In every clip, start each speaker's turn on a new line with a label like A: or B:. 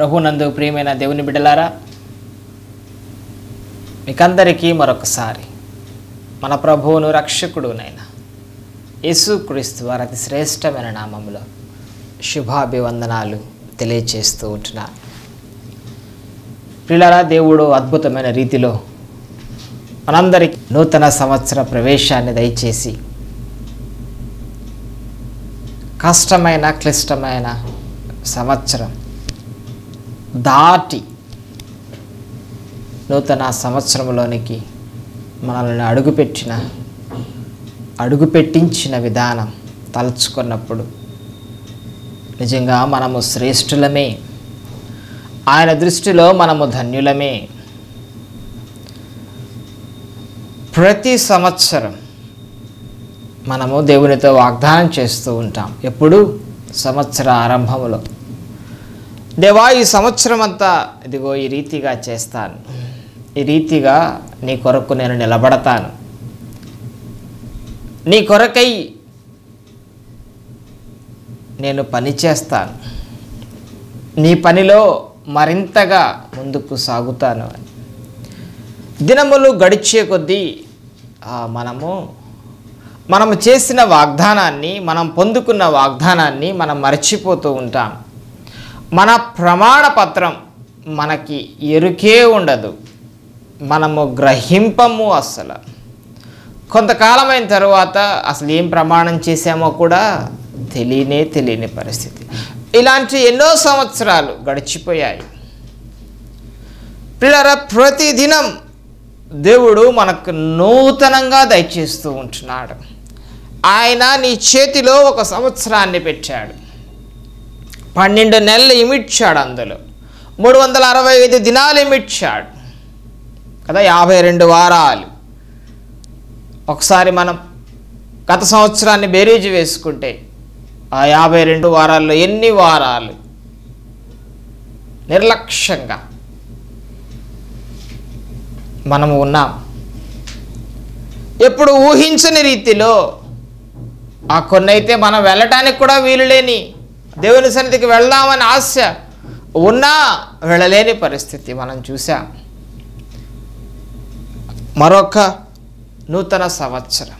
A: ప్రభునందు ప్రియమైన దేవుని బిడ్డలారా మీకందరికీ మరొకసారి మన ప్రభువును రక్షకుడునైన యేసుక్రీస్తు వారి అతి శ్రేష్టమైన నామములో శుభాభివందనాలు తెలియచేస్తూ ఉంటున్నాను ప్రిలరా దేవుడు అద్భుతమైన రీతిలో మనందరికీ నూతన సంవత్సర ప్రవేశాన్ని దయచేసి కష్టమైన క్లిష్టమైన సంవత్సరం దాటి నూతన సంవత్సరంలోనికి మనల్ని అడుగుపెట్టిన అడుగుపెట్టించిన విధానం తలుచుకున్నప్పుడు నిజంగా మనము శ్రేష్ఠులమే ఆయన దృష్టిలో మనము ధన్యులమే ప్రతి సంవత్సరం మనము దేవునితో వాగ్దానం చేస్తూ ఉంటాం ఎప్పుడు సంవత్సర ఆరంభంలో దేవా ఈ సంవత్సరం అంతా ఇదిగో ఈ రీతిగా చేస్తాను ఈ రీతిగా నీ కొరకు నేను నిలబడతాను నీ కొరకై నేను పని చేస్తాను నీ పనిలో మరింతగా ముందుకు సాగుతాను అని దినములు గడిచే కొద్దీ ఆ, మనము మనము చేసిన వాగ్దానాన్ని మనం పొందుకున్న వాగ్దానాన్ని మనం మర్చిపోతూ ఉంటాం మన ప్రమాణ పత్రం మనకి ఎరుకే ఉండదు మనము గ్రహింపము అసలు కొంతకాలమైన తర్వాత అసలు ఏం ప్రమాణం చేశామో కూడా తెలియనే తెలియని పరిస్థితి ఇలాంటి ఎన్నో సంవత్సరాలు గడిచిపోయాయి పిల్లరా ప్రతిదినం దేవుడు మనకు నూతనంగా దయచేస్తూ ఉంటున్నాడు ఆయన నీ చేతిలో ఒక సంవత్సరాన్ని పెట్టాడు పన్నెండు నెలలు ఇమిడ్చాడు అందులో మూడు వందల అరవై ఐదు దినాలు ఇమిడ్చాడు కదా యాభై రెండు వారాలు ఒకసారి మనం గత సంవత్సరాన్ని బేరీజు వేసుకుంటే ఆ యాభై రెండు వారాల్లో ఎన్ని వారాలు నిర్లక్ష్యంగా మనము ఉన్నాం ఎప్పుడు ఊహించని రీతిలో ఆ కొన్ని అయితే మనం వెళ్ళటానికి కూడా వీలు లేని దేవుని సన్నిధికి వెళ్దామని ఆశ ఉన్నా వెళ్ళలేని పరిస్థితి మనం చూసాం మరొక నూతన సంవత్సరం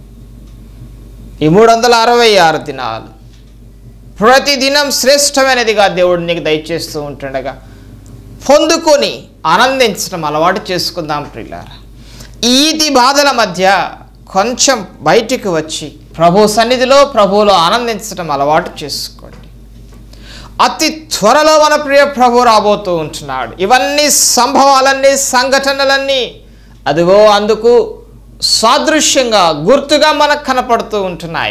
A: ఈ మూడు వందల అరవై ఆరు దినాలు ప్రతిదినం శ్రేష్టమైనదిగా దేవుడు నీకు దయచేస్తూ ఉంటుండగా పొందుకొని ఆనందించడం అలవాటు చేసుకుందాం ప్రియులారా ఈతి బాధల మధ్య కొంచెం బయటికి వచ్చి ప్రభు సన్నిధిలో ప్రభువులో ఆనందించడం అలవాటు చేసుకోండి అతి త్వరలో మన ప్రియ ప్రభు రాబోతూ ఉంటున్నాడు ఇవన్నీ సంభవాలన్నీ సంఘటనలన్నీ అదిగో అందుకు సాదృశ్యంగా గుర్తుగా మనకు కనపడుతూ ఉంటున్నాయి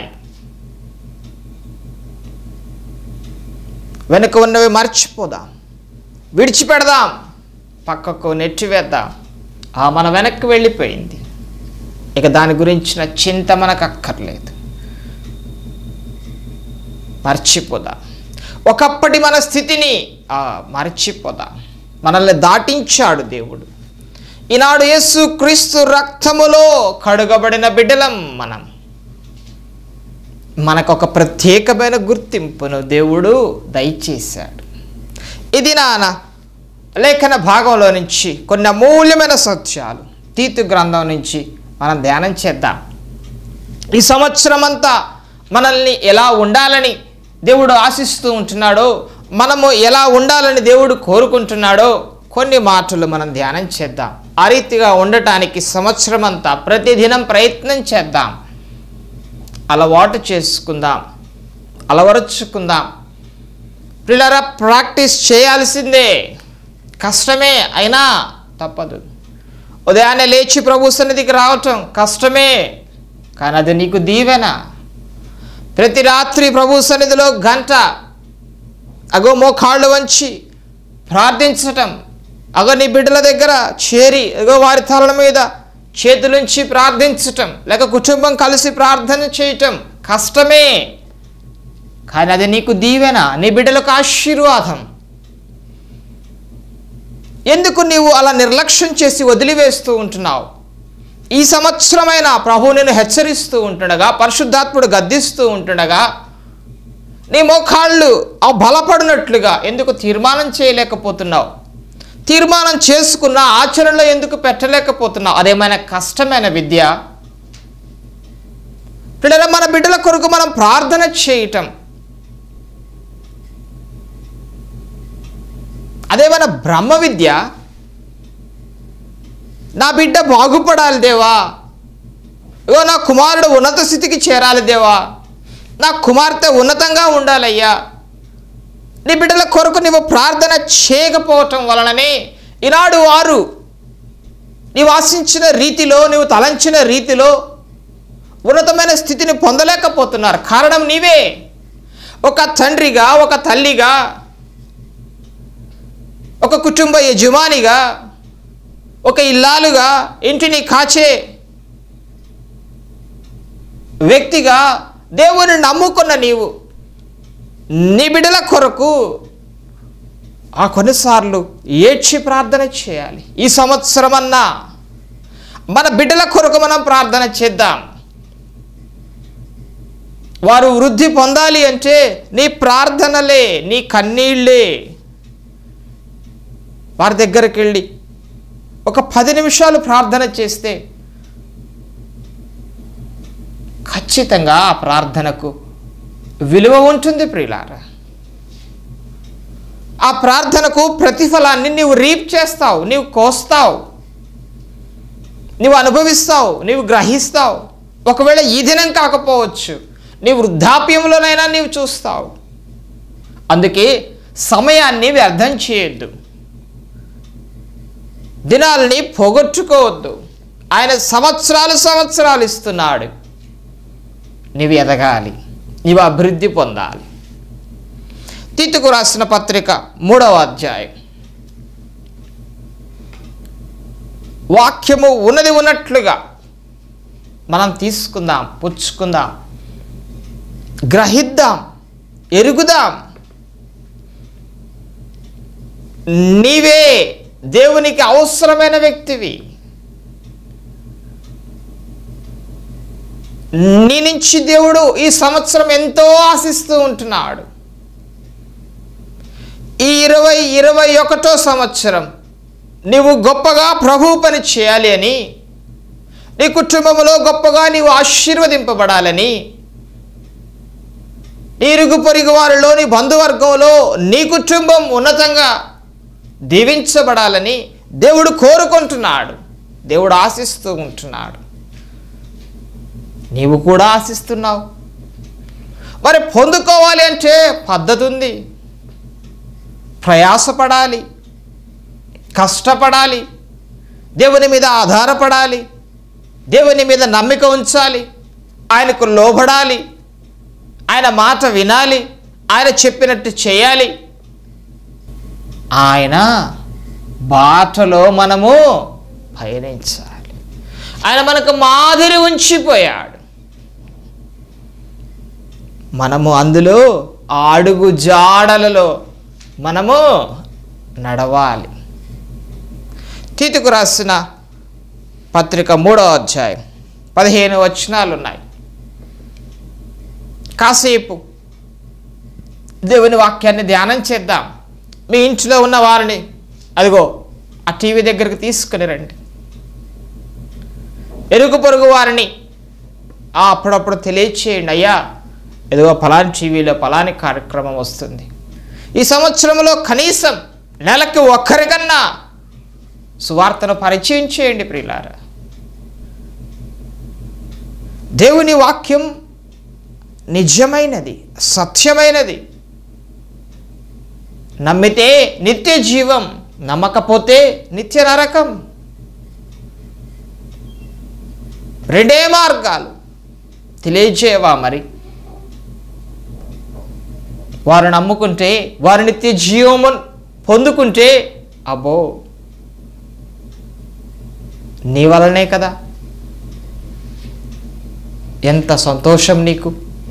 A: వెనుక ఉన్నవి మర్చిపోదాం విడిచిపెడదాం పక్కకు నెట్టివేద్దాం ఆ మన వెనక్కి వెళ్ళిపోయింది ఇక దాని గురించిన చింత మనకు అక్కర్లేదు మర్చిపోదాం ఒకప్పటి మన స్థితిని ఆ, మర్చిపోదాం మనల్ని దాటించాడు దేవుడు ఈనాడు యేసు క్రీస్తు రక్తములో కడుగబడిన బిడ్డలం మనం మనకొక ప్రత్యేకమైన గుర్తింపును దేవుడు దయచేశాడు ఇది నాన్న లేఖన భాగంలో నుంచి కొన్ని అమూల్యమైన సత్యాలు తీతు గ్రంథం నుంచి మనం ధ్యానం చేద్దాం ఈ సంవత్సరం అంతా మనల్ని ఎలా ఉండాలని దేవుడు ఆశిస్తూ ఉంటున్నాడో మనము ఎలా ఉండాలని దేవుడు కోరుకుంటున్నాడో కొన్ని మాటలు మనం ధ్యానం చేద్దాం ఆ రీతిగా ఉండటానికి సంవత్సరం అంతా ప్రతిదినం ప్రయత్నం చేద్దాం అలవాటు చేసుకుందాం అలవరుచుకుందాం పిల్లరా ప్రాక్టీస్ చేయాల్సిందే కష్టమే అయినా తప్పదు ఉదయాన్నే లేచి ప్రభు సన్నిధికి రావటం కష్టమే కానీ అది నీకు దీవెన ప్రతి రాత్రి ప్రభు సన్నిధిలో గంట అగో మోకాళ్ళు వంచి ప్రార్థించటం అగో నీ బిడ్డల దగ్గర చేరి అగో వారి తలల మీద చేతులుంచి ప్రార్థించటం లేక కుటుంబం కలిసి ప్రార్థన చేయటం కష్టమే కానీ అది నీకు దీవెన నీ బిడ్డలకు ఆశీర్వాదం ఎందుకు నీవు అలా నిర్లక్ష్యం చేసి వదిలివేస్తూ ఉంటున్నావు ఈ సంవత్సరమైన ప్రభు నేను హెచ్చరిస్తూ ఉంటుండగా పరిశుద్ధాత్ముడు గద్దిస్తూ ఉంటుండగా నీ మోకాళ్ళు ఆ బలపడినట్లుగా ఎందుకు తీర్మానం చేయలేకపోతున్నావు తీర్మానం చేసుకున్న ఆచరణలో ఎందుకు పెట్టలేకపోతున్నావు అదేమైనా కష్టమైన విద్య పిల్లల మన బిడ్డల కొరకు మనం ప్రార్థన చేయటం అదేమైనా బ్రహ్మ విద్య నా బిడ్డ బాగుపడాలి దేవా ఇగో నా కుమారుడు ఉన్నత స్థితికి చేరాలి దేవా నా కుమార్తె ఉన్నతంగా ఉండాలయ్యా నీ బిడ్డల కొరకు నీవు ప్రార్థన చేయకపోవటం వలననే ఈనాడు వారు నీవు ఆశించిన రీతిలో నీవు తలంచిన రీతిలో ఉన్నతమైన స్థితిని పొందలేకపోతున్నారు కారణం నీవే ఒక తండ్రిగా ఒక తల్లిగా ఒక కుటుంబ యజమానిగా ఒక ఇల్లాలుగా ఇంటిని కాచే వ్యక్తిగా దేవుని నమ్ముకున్న నీవు నీ బిడ్డల కొరకు ఆ కొన్నిసార్లు ఏడ్చి ప్రార్థన చేయాలి ఈ సంవత్సరం అన్నా మన బిడ్డల కొరకు మనం ప్రార్థన చేద్దాం వారు వృద్ధి పొందాలి అంటే నీ ప్రార్థనలే నీ కన్నీళ్ళే వారి దగ్గరికి వెళ్ళి ఒక పది నిమిషాలు ప్రార్థన చేస్తే ఖచ్చితంగా ఆ ప్రార్థనకు విలువ ఉంటుంది ప్రియులారా ఆ ప్రార్థనకు ప్రతిఫలాన్ని నీవు రీప్ చేస్తావు నీవు కోస్తావు నీవు అనుభవిస్తావు నీవు గ్రహిస్తావు ఒకవేళ ఈ దినం కాకపోవచ్చు నీ వృద్ధాప్యంలోనైనా నీవు చూస్తావు అందుకే సమయాన్ని వ్యర్థం చేయొద్దు దినాల్ని పోగొట్టుకోవద్దు ఆయన సంవత్సరాలు సంవత్సరాలు ఇస్తున్నాడు నీవు ఎదగాలి నీవు అభివృద్ధి పొందాలి తీతుకు రాసిన పత్రిక మూడవ అధ్యాయం వాక్యము ఉన్నది ఉన్నట్లుగా మనం తీసుకుందాం పుచ్చుకుందాం గ్రహిద్దాం ఎరుగుదాం నీవే దేవునికి అవసరమైన వ్యక్తివి నీ నుంచి దేవుడు ఈ సంవత్సరం ఎంతో ఆశిస్తూ ఉంటున్నాడు ఈ ఇరవై ఇరవై ఒకటో సంవత్సరం నీవు గొప్పగా ప్రభు పని చేయాలి అని నీ కుటుంబంలో గొప్పగా నీవు ఆశీర్వదింపబడాలని నీ ఇరుగు పొరుగు వారిలో నీ బంధువర్గంలో నీ కుటుంబం ఉన్నతంగా దీవించబడాలని దేవుడు కోరుకుంటున్నాడు దేవుడు ఆశిస్తూ ఉంటున్నాడు నీవు కూడా ఆశిస్తున్నావు మరి పొందుకోవాలి అంటే పద్ధతి ఉంది ప్రయాసపడాలి కష్టపడాలి దేవుని మీద ఆధారపడాలి దేవుని మీద నమ్మిక ఉంచాలి ఆయనకు లోబడాలి ఆయన మాట వినాలి ఆయన చెప్పినట్టు చేయాలి ఆయన బాటలో మనము పయనించాలి ఆయన మనకు మాదిరి ఉంచిపోయాడు మనము అందులో అడుగు జాడలలో మనము నడవాలి తీతుకు రాసిన పత్రిక మూడో అధ్యాయం పదిహేను వచనాలు ఉన్నాయి కాసేపు దేవుని వాక్యాన్ని ధ్యానం చేద్దాం మీ ఇంట్లో ఉన్న వారిని అదిగో ఆ టీవీ దగ్గరికి తీసుకుని రండి ఎరుగు పొరుగు వారిని ఆ అప్పుడప్పుడు తెలియచేయండి అయ్యా ఏదో ఫలాని టీవీలో ఫలాని కార్యక్రమం వస్తుంది ఈ సంవత్సరంలో కనీసం నెలకి ఒక్కరికన్నా సువార్తను పరిచయం చేయండి ప్రియులారా దేవుని వాక్యం నిజమైనది సత్యమైనది నమ్మితే నిత్య జీవం నమ్మకపోతే నిత్య నరకం రెండే మార్గాలు తెలియజేవా మరి వారు నమ్ముకుంటే వారి నిత్య జీవము పొందుకుంటే అబ్బో నీ వలనే కదా ఎంత సంతోషం నీకు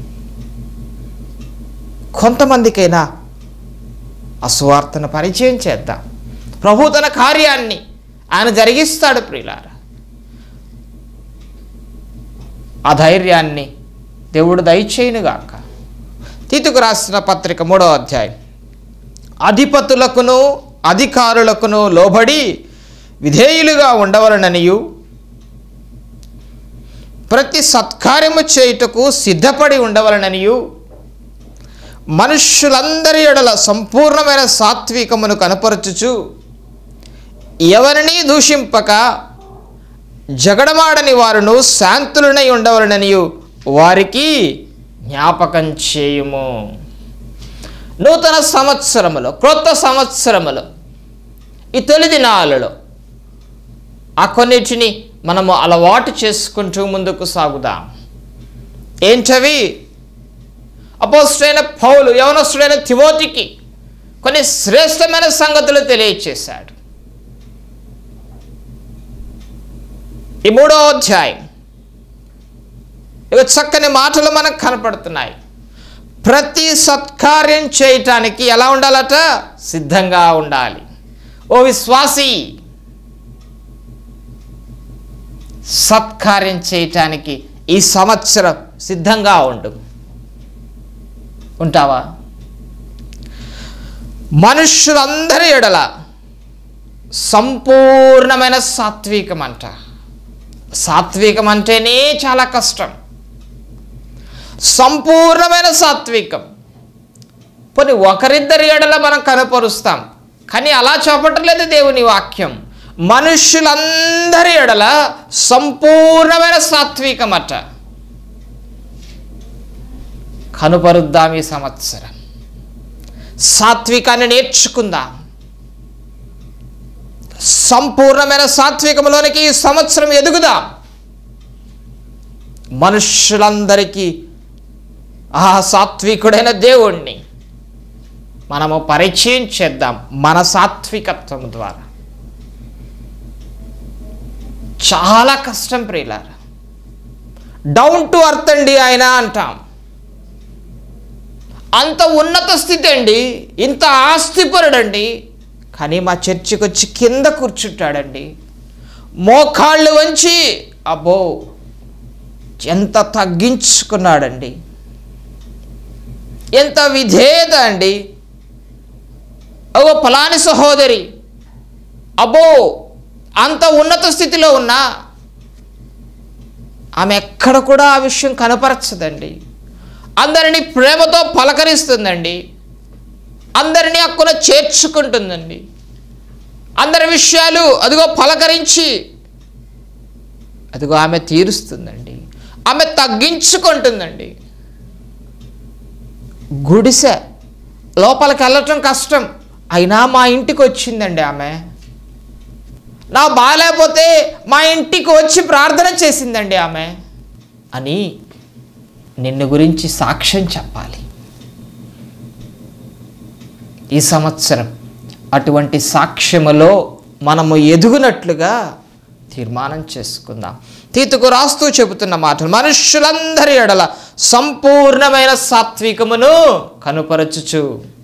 A: కొంతమందికైనా అసువార్తను పరిచయం చేద్దాం ప్రభు తన కార్యాన్ని ఆయన జరిగిస్తాడు ప్రియులారా ఆ ధైర్యాన్ని దేవుడు దయచేయునుగాక తీతుకు రాసిన పత్రిక మూడో అధ్యాయం అధిపతులకును అధికారులకును లోబడి విధేయులుగా ఉండవలననియు ప్రతి సత్కార్యము చేయుటకు సిద్ధపడి ఉండవలననియు మనుష్యులందరి ఎడల సంపూర్ణమైన సాత్వికమును కనపరచుచు ఎవరిని దూషింపక జగడమాడని వారును శాంతులనై ఉండవలననియు వారికి జ్ఞాపకం చేయుము నూతన సంవత్సరములో క్రొత్త సంవత్సరములో ఈ తొలి దినాలలో ఆ కొన్నిటిని మనము అలవాటు చేసుకుంటూ ముందుకు సాగుదాం ఏంటవి అపోస్తుడైన పౌలు యవనస్తుడైన తిమోతికి కొన్ని శ్రేష్టమైన సంగతులు తెలియచేశాడు ఈ మూడో అధ్యాయం ఇక చక్కని మాటలు మనకు కనపడుతున్నాయి ప్రతి సత్కార్యం చేయటానికి ఎలా ఉండాలట సిద్ధంగా ఉండాలి ఓ విశ్వాసి సత్కార్యం చేయటానికి ఈ సంవత్సరం సిద్ధంగా ఉండు ఉంటావా మనుష్యులందరి ఎడల సంపూర్ణమైన సాత్వికం అంట సాత్వికం అంటేనే చాలా కష్టం సంపూర్ణమైన సాత్వికం పోనీ ఒకరిద్దరి ఎడల మనం కనపరుస్తాం కానీ అలా చెప్పట్లేదు దేవుని వాక్యం మనుష్యులందరి ఎడల సంపూర్ణమైన సాత్వికం అట కనుపరుద్దాం ఈ సంవత్సరం సాత్వికాన్ని నేర్చుకుందాం సంపూర్ణమైన సాత్వికంలోనికి ఈ సంవత్సరం ఎదుగుదాం మనుష్యులందరికీ ఆ సాత్వికుడైన దేవుణ్ణి మనము పరిచయం చేద్దాం మన సాత్వికత్వం ద్వారా చాలా కష్టం ప్రియులారా డౌన్ టు అర్త్ అండి ఆయన అంటాం అంత ఉన్నత స్థితి అండి ఇంత ఆస్తిపరుడండి కానీ మా చర్చికి వచ్చి కింద కూర్చుంటాడండి మోకాళ్ళు వంచి అబ్బో ఎంత తగ్గించుకున్నాడండి ఎంత విధేయత అండి అగో ఫలాని సహోదరి అబ్బో అంత ఉన్నత స్థితిలో ఉన్నా ఆమె ఎక్కడ కూడా ఆ విషయం కనపరచదండి అందరినీ ప్రేమతో పలకరిస్తుందండి అందరినీ అక్కున చేర్చుకుంటుందండి అందరి విషయాలు అదిగో పలకరించి అదిగో ఆమె తీరుస్తుందండి ఆమె తగ్గించుకుంటుందండి గుడిసె లోపలికి వెళ్ళటం కష్టం అయినా మా ఇంటికి వచ్చిందండి ఆమె నా బాగాలేకపోతే మా ఇంటికి వచ్చి ప్రార్థన చేసిందండి ఆమె అని నిన్ను గురించి సాక్ష్యం చెప్పాలి ఈ సంవత్సరం అటువంటి సాక్ష్యములో మనము ఎదుగునట్లుగా తీర్మానం చేసుకుందాం తీతుకు రాస్తూ చెబుతున్న మాటలు మనుష్యులందరి ఎడల సంపూర్ణమైన సాత్వికమును కనుపరచుచు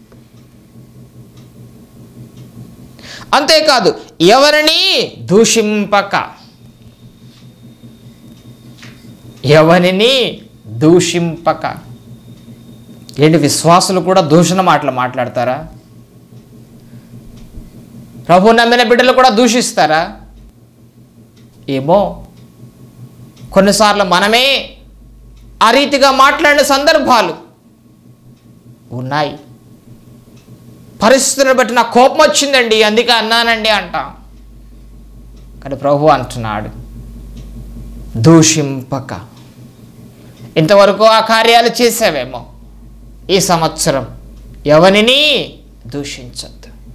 A: అంతేకాదు ఎవరిని దూషింపక ఎవరిని దూషింపక ఏంటి విశ్వాసులు కూడా దూషణ మాటలు మాట్లాడతారా ప్రభు నమ్మిన బిడ్డలు కూడా దూషిస్తారా ఏమో కొన్నిసార్లు మనమే ఆ రీతిగా మాట్లాడిన సందర్భాలు ఉన్నాయి పరిస్థితులను బట్టి నాకు కోపం వచ్చిందండి అందుకే అన్నానండి అంటాం కానీ ప్రభు అంటున్నాడు దూషింపక ఇంతవరకు ఆ కార్యాలు చేసావేమో ఈ సంవత్సరం ఎవరిని దూషించద్దు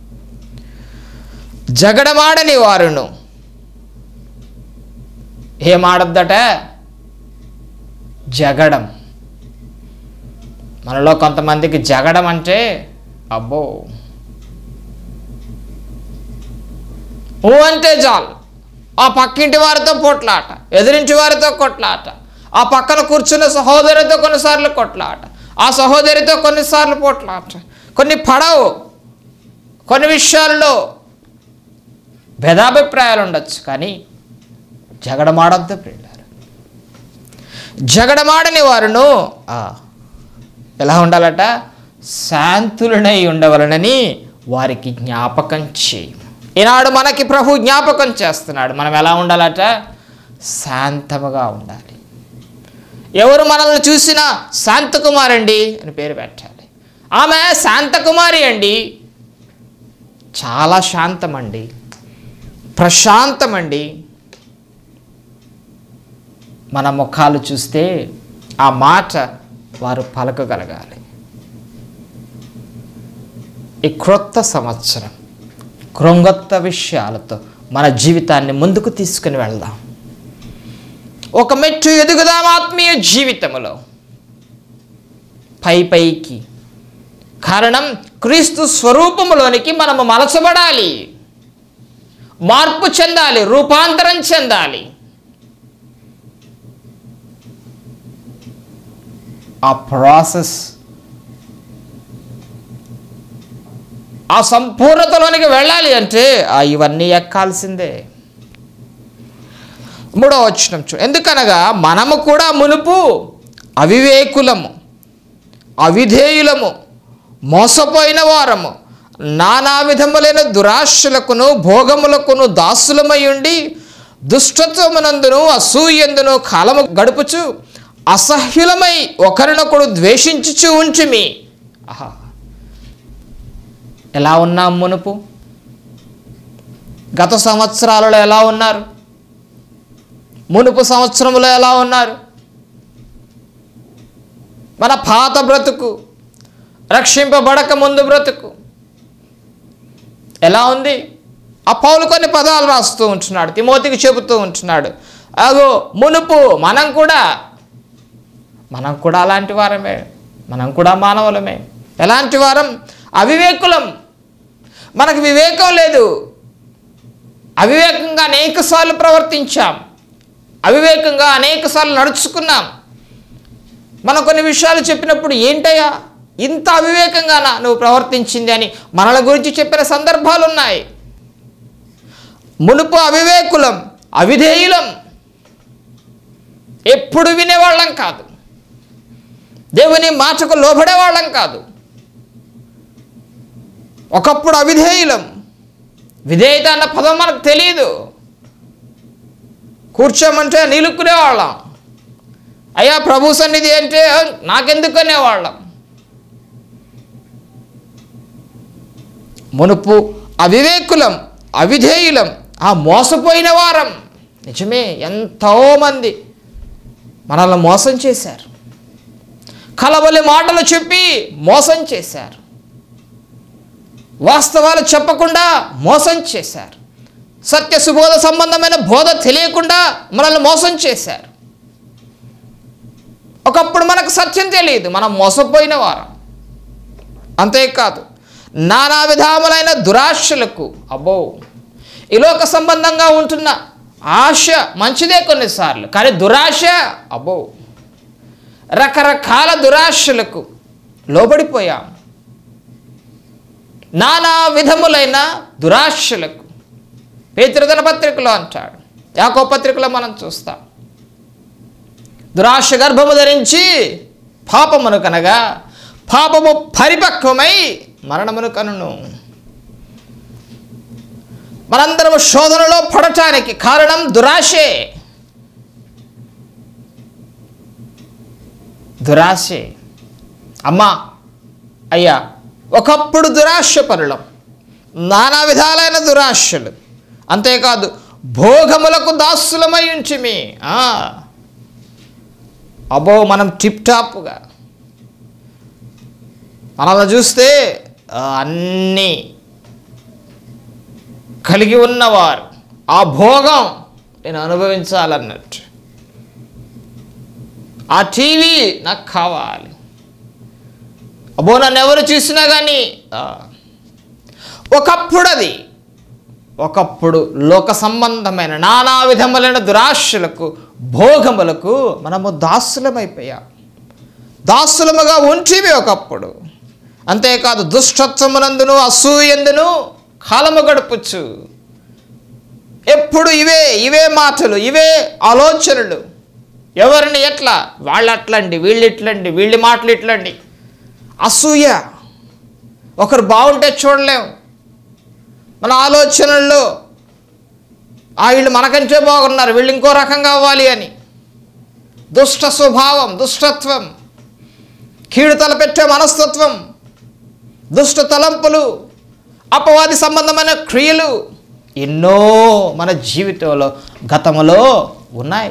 A: జగడమాడని వారును ఏమాడద్దట జగడం మనలో కొంతమందికి జగడం అంటే అబ్బో ఊ అంటే చాలు ఆ పక్కింటి వారితో పోట్లాట ఎదురింటి వారితో కొట్లాట ఆ పక్కన కూర్చున్న సహోదరితో కొన్నిసార్లు కొట్లాట ఆ సహోదరితో కొన్నిసార్లు పోట్లాట కొన్ని పడవు కొన్ని విషయాల్లో భేదాభిప్రాయాలు ఉండొచ్చు కానీ జగడమాడద్దు ప్రియులారు జగడమాడని వారును ఆ, ఎలా ఉండాలట శాంతులనై ఉండవలనని వారికి జ్ఞాపకం చేయి ఈనాడు మనకి ప్రభు జ్ఞాపకం చేస్తున్నాడు మనం ఎలా ఉండాలట శాంతముగా ఉండాలి ఎవరు మనల్ని చూసినా శాంతకుమారి అండి అని పేరు పెట్టాలి ఆమె శాంతకుమారి అండి చాలా శాంతమండి ప్రశాంతమండి మన ముఖాలు చూస్తే ఆ మాట వారు పలకగలగాలి ఈ క్రొత్త సంవత్సరం కృంగొత్త విషయాలతో మన జీవితాన్ని ముందుకు తీసుకుని వెళ్దాం ఒక మెట్టు ఎదుగుదాం ఆత్మీయ జీవితంలో పై పైకి కారణం క్రీస్తు స్వరూపములోనికి మనము మలచబడాలి మార్పు చెందాలి రూపాంతరం చెందాలి ఆ ప్రాసెస్ ఆ సంపూర్ణతలోనికి వెళ్ళాలి అంటే ఆ ఇవన్నీ ఎక్కాల్సిందే మూడో వచనం చూ ఎందుకనగా మనము కూడా మునుపు అవివేకులము అవిధేయులము మోసపోయిన వారము నానా విధములైన దురాశలకును భోగములకును దాసులమై ఉండి దుష్టత్వమునందును అసూయందును కాలము గడుపుచు అసహ్యులమై ఒకరినొకడు ద్వేషించుచు ఉంచిమి ఆహా ఎలా ఉన్నాం మునుపు గత సంవత్సరాలలో ఎలా ఉన్నారు మునుపు సంవత్సరంలో ఎలా ఉన్నారు మన పాత బ్రతుకు రక్షింపబడక ముందు బ్రతుకు ఎలా ఉంది ఆ పౌలు కొన్ని పదాలు రాస్తూ ఉంటున్నాడు తిమోతికి చెబుతూ ఉంటున్నాడు అగో మునుపు మనం కూడా మనం కూడా అలాంటి వారమే మనం కూడా మానవులమే ఎలాంటి వారం అవివేకులం మనకు వివేకం లేదు అవివేకంగా అనేకసార్లు ప్రవర్తించాం అవివేకంగా అనేకసార్లు నడుచుకున్నాం మనం కొన్ని విషయాలు చెప్పినప్పుడు ఏంటయ్యా ఇంత అవివేకంగానా నువ్వు ప్రవర్తించింది అని మనల గురించి చెప్పిన సందర్భాలు ఉన్నాయి మునుపు అవివేకులం అవిధేయులం ఎప్పుడు వినేవాళ్ళం కాదు దేవుని మాటకు లోబడేవాళ్ళం కాదు ఒకప్పుడు అవిధేయులం విధేయత అన్న పదం మనకు తెలియదు కూర్చోమంటే నిలుక్కునేవాళ్ళం అయ్యా ప్రభు సన్నిధి అంటే నాకెందుకు అనేవాళ్ళం మునుపు అవివేకులం అవిధేయులం ఆ మోసపోయిన వారం నిజమే ఎంతోమంది మనల్ని మోసం చేశారు కలవలి మాటలు చెప్పి మోసం చేశారు వాస్తవాలు చెప్పకుండా మోసం చేశారు సత్య సుబోధ సంబంధమైన బోధ తెలియకుండా మనల్ని మోసం చేశారు ఒకప్పుడు మనకు సత్యం తెలియదు మనం మోసపోయిన వారం అంతేకాదు నానా విధములైన దురాశలకు అబ్బో ఈ లోక సంబంధంగా ఉంటున్న ఆశ మంచిదే కొన్నిసార్లు కానీ దురాశ అబ్బో రకరకాల దురాశలకు లోబడిపోయాం నానా విధములైన దురాశలకు పేతృదన పత్రికలో అంటాడు యాకో పత్రికలో మనం చూస్తాం దురాశ గర్భము ధరించి పాపమును కనగా పాపము పరిపక్వమై మరణమును కనును మనందరము శోధనలో పడటానికి కారణం దురాశే దురాశే అమ్మా అయ్యా ఒకప్పుడు దురాశ పరులం నానా విధాలైన దురాశలు అంతేకాదు భోగములకు దాసులమై ఉంచిమి ఆ. అబ్బో మనం టిప్ టాప్గా మనల్ని చూస్తే ఆ, అన్నీ కలిగి ఉన్నవారు ఆ భోగం నేను అనుభవించాలన్నట్టు ఆ టీవీ నాకు కావాలి అబ్బో నన్ను ఎవరు చూసినా కానీ ఆ, ఒకప్పుడు అది ఒకప్పుడు లోక సంబంధమైన నానా విధములైన దురాశలకు భోగములకు మనము దాసులమైపోయాం దాసులముగా ఉంటివి ఒకప్పుడు అంతేకాదు దుష్టత్వమునందును అసూయందును కాలము గడుపుచ్చు ఎప్పుడు ఇవే ఇవే మాటలు ఇవే ఆలోచనలు ఎవరిని ఎట్లా వాళ్ళు అట్లండి వీళ్ళు ఇట్లండి వీళ్ళ మాటలు ఇట్లండి అసూయ ఒకరు బాగుంటే చూడలేం మన ఆలోచనల్లో ఆ వీళ్ళు మనకంటే బాగున్నారు వీళ్ళు ఇంకో రకంగా అవ్వాలి అని దుష్ట స్వభావం దుష్టత్వం కీడు తలపెట్టే మనస్తత్వం దుష్ట తలంపులు అపవాది సంబంధమైన క్రియలు ఎన్నో మన జీవితంలో గతంలో ఉన్నాయి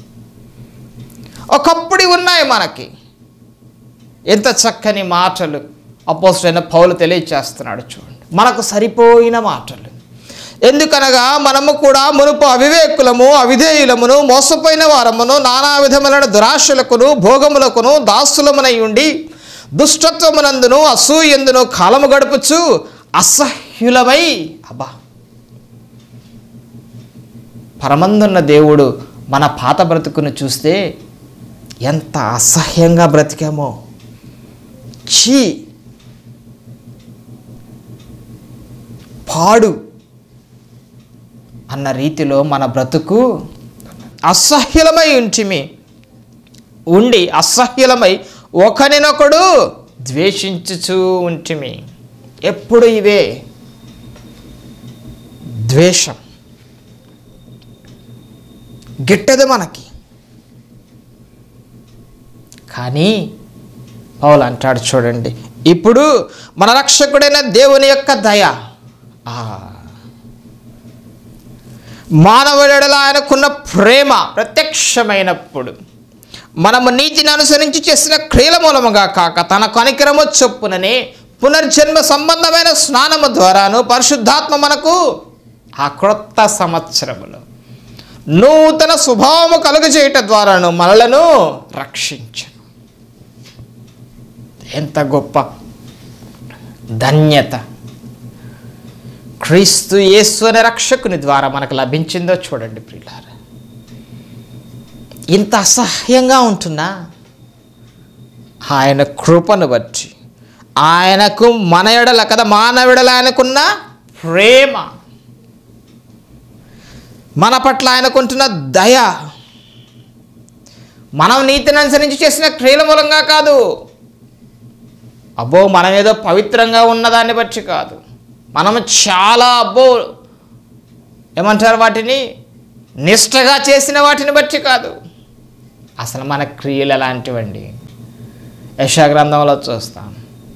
A: ఒకప్పుడు ఉన్నాయి మనకి ఎంత చక్కని మాటలు అపోసరైన పౌలు తెలియచేస్తున్నాడు చూడండి మనకు సరిపోయిన మాటలు ఎందుకనగా మనము కూడా మునుపు అవివేకులము అవిధేయులమును మోసపోయిన వారమును నానా విధములైన దురాశలకును భోగములకును దాసులమునై ఉండి దుష్టత్వమునందును అసూయందును కాలము గడుపుచు అసహ్యులమై అబ్బా పరమందున్న దేవుడు మన పాత బ్రతుకును చూస్తే ఎంత అసహ్యంగా బ్రతికామో చీ పాడు అన్న రీతిలో మన బ్రతుకు అసహ్యులమై ఉంటిమి ఉండి అసహ్యులమై ఒకరినొకడు ద్వేషించుచూ ఉంటిమి ఎప్పుడు ఇవే ద్వేషం గిట్టదు మనకి కానీ పౌలు అంటాడు చూడండి ఇప్పుడు మన రక్షకుడైన దేవుని యొక్క దయ ఆ, మానవుడల ఆయనకున్న ప్రేమ ప్రత్యక్షమైనప్పుడు మనము నీతిని అనుసరించి చేసిన క్రియల మూలముగా కాక తన కనికరము చొప్పుననే పునర్జన్మ సంబంధమైన స్నానము ద్వారాను పరిశుద్ధాత్మ మనకు ఆ క్రొత్త సంవత్సరములో నూతన స్వభావము కలుగజేయట ద్వారాను మనలను రక్షించను ఎంత గొప్ప ధన్యత క్రీస్తు యేసు అనే రక్షకుని ద్వారా మనకు లభించిందో చూడండి ప్రియులారా ఇంత అసహ్యంగా ఉంటున్నా ఆయన కృపను బట్టి ఆయనకు మన ఎడల కదా మానవిడల ఆయనకున్న ప్రేమ మన పట్ల ఆయనకుంటున్న దయ మనం నీతిని అనుసరించి చేసిన క్రియల మూలంగా కాదు అబ్బో మనం ఏదో పవిత్రంగా ఉన్నదాన్ని బట్టి కాదు మనం చాలా అబ్బో ఏమంటారు వాటిని నిష్టగా చేసిన వాటిని బట్టి కాదు అసలు మన క్రియలు ఎలాంటివండి యశాగ్రంథంలో చూస్తాం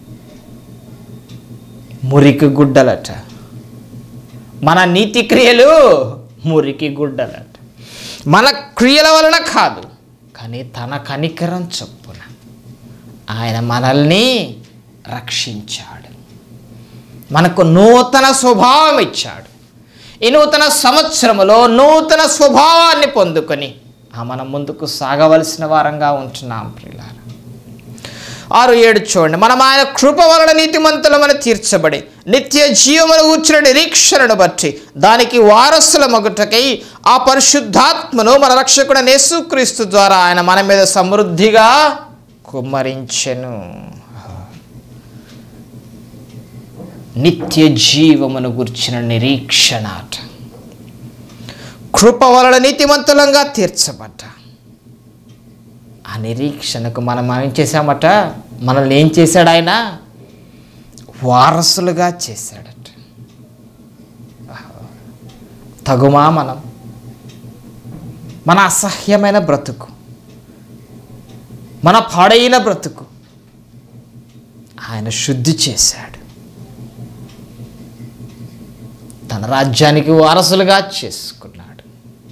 A: మురికి గుడ్డలట మన నీతి క్రియలు మురికి గుడ్డలట మన క్రియల వలన కాదు కానీ తన కనికరం చొప్పున ఆయన మనల్ని రక్షించాడు మనకు నూతన స్వభావం ఇచ్చాడు ఈ నూతన సంవత్సరములో నూతన స్వభావాన్ని పొందుకొని ఆ మనం ముందుకు సాగవలసిన వారంగా ఉంటున్నాం ప్రియులారా ఆరు ఏడు చూడండి మనం ఆయన కృప వలన నీతిమంతులమని తీర్చబడి నిత్య జీవమును కూర్చున్న నిరీక్షణను బట్టి దానికి వారసుల మగుటకై ఆ పరిశుద్ధాత్మను మన రక్షకుడు యేసుక్రీస్తు ద్వారా ఆయన మన మీద సమృద్ధిగా కుమ్మరించెను నిత్య జీవమును గుర్చిన నిరీక్షణాట కృప వలన నీతిమంతులంగా తీర్చబడ్డ ఆ నిరీక్షణకు మనం ఏం చేశామట మనల్ని ఏం చేశాడు ఆయన వారసులుగా చేశాడట తగుమా మనం మన అసహ్యమైన బ్రతుకు మన పాడైన బ్రతుకు ఆయన శుద్ధి చేశాడు తన రాజ్యానికి వారసులుగా చేసుకున్నాడు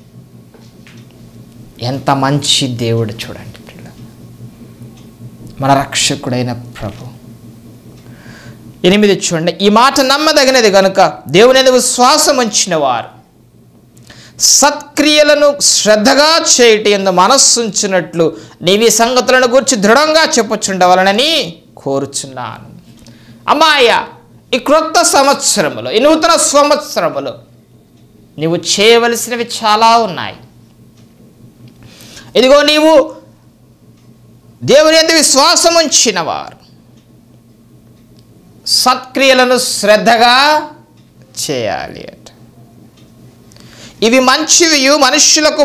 A: ఎంత మంచి దేవుడు చూడండి పిల్ల మన రక్షకుడైన ప్రభు ఎనిమిది చూడండి ఈ మాట నమ్మదగినది కనుక దేవుని యందు విశ్వాసం ఉంచిన వారు సత్క్రియలను శ్రద్ధగా చేయటి ఎందు మనస్సుంచినట్లు నీవి సంగతులను గురించి దృఢంగా చెప్పుచుండవలనని కోరుచున్నాను అమ్మాయ ఈ క్రొత్త సంవత్సరములో ఈ నూతన సంవత్సరములో నీవు చేయవలసినవి చాలా ఉన్నాయి ఇదిగో నీవు దేవుని ఎందు విశ్వాసం ఉంచిన వారు సత్క్రియలను శ్రద్ధగా చేయాలి అట ఇవి మంచివి మనుష్యులకు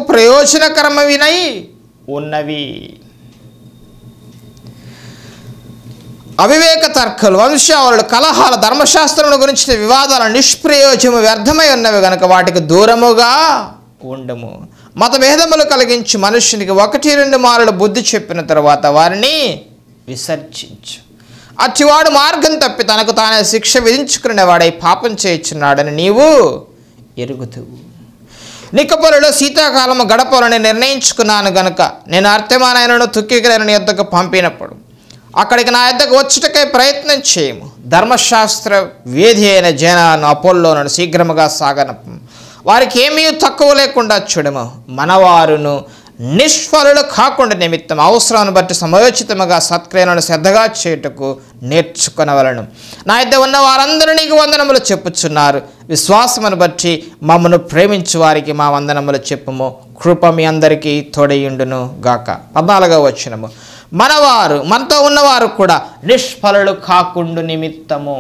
A: ప్రయోజనకరమైనవి ఉన్నవి అవివేక తర్కాలు వంశావళులు కలహాల ధర్మశాస్త్రముల గురించిన వివాదాల నిష్ప్రయోజము వ్యర్థమై ఉన్నవి గనుక వాటికి దూరముగా ఉండము మతభేదములు కలిగించి మనుష్యునికి ఒకటి రెండు మారులు బుద్ధి చెప్పిన తర్వాత వారిని విసర్జించు అచ్చివాడు మార్గం తప్పి తనకు తానే శిక్ష విధించుకునేవాడై పాపం చేయుచున్నాడని నీవు ఎరుగుతువు నిక్కపొలలో శీతాకాలము గడపలని నిర్ణయించుకున్నాను గనుక నేను అర్థమానైనను తుక్కికలైన నీ యొద్దకు పంపినప్పుడు అక్కడికి నా యొద్దకు వచ్చుటకై ప్రయత్నం చేయము ధర్మశాస్త్ర వేది అయిన జనాను అపోల్లోనను శీఘ్రముగా సాగనప్పు వారికి ఏమీ తక్కువ లేకుండా చూడము మనవారును నిష్ఫలులు కాకుండా నిమిత్తం అవసరాన్ని బట్టి సమయోచితముగా సత్క్రియలను శ్రద్ధగా చేయుటకు నేర్చుకొనవలను నా ఇద్ద ఉన్న వారందరూ నీకు వందనములు చెప్పుచున్నారు విశ్వాసమును బట్టి మమ్మను ప్రేమించు వారికి మా వందనములు చెప్పుము కృప మీ అందరికీ తోడయుండును గాక పద్నాలుగవ వచ్చినము మనవారు మనతో ఉన్నవారు కూడా నిష్ఫలులు కాకుండు నిమిత్తము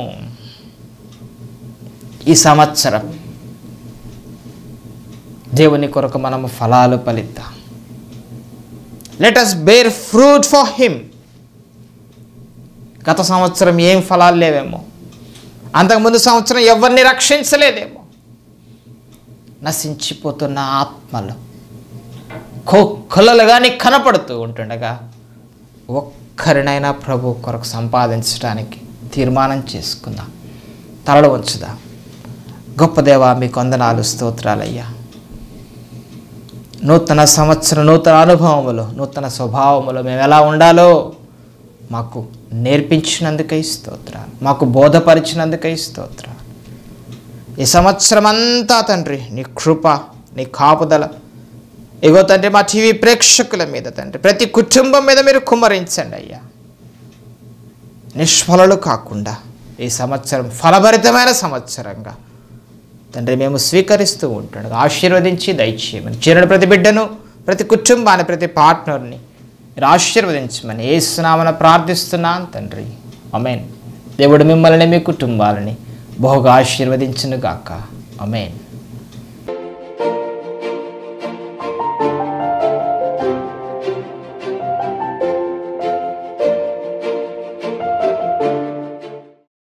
A: ఈ సంవత్సరం దేవుని కొరకు మనము ఫలాలు ఫలిద్దాం let us bear fruit for him గత సంవత్సరం ఏం ఫలాలు లేవేమో అంతకుముందు సంవత్సరం ఎవరిని రక్షించలేదేమో నశించిపోతున్న ఆత్మలు కొక్కలుగా నీకు కనపడుతూ ఉంటుండగా ఒక్కరినైనా ప్రభు కొరకు సంపాదించడానికి తీర్మానం చేసుకుందాం తలలు ఉంచుదాం గొప్ప దేవా మీకు వందనాలు స్తోత్రాలయ్యా నూతన సంవత్సర నూతన అనుభవములు నూతన స్వభావములు మేము ఎలా ఉండాలో మాకు నేర్పించినందుకై స్తోత్రాలు మాకు బోధపరిచినందుకై స్తోత్రాలు ఈ సంవత్సరం అంతా తండ్రి నీ కృప నీ కాపుదల ఇగో తండ్రి మా టీవీ ప్రేక్షకుల మీద తండ్రి ప్రతి కుటుంబం మీద మీరు కుమ్మరించండి అయ్యా నిష్ఫలలు కాకుండా ఈ సంవత్సరం ఫలభరితమైన సంవత్సరంగా తండ్రి మేము స్వీకరిస్తూ ఉంటుండగా ఆశీర్వదించి దయచేయమని చేరిన ప్రతి బిడ్డను ప్రతి కుటుంబాన్ని ప్రతి పార్ట్నర్ని మీరు ఆశీర్వదించమని ఏసునామన ప్రార్థిస్తున్నాను తండ్రి అమేన్ దేవుడు మిమ్మల్ని మీ కుటుంబాలని బహుగా ఆశీర్వదించును గాక అమేన్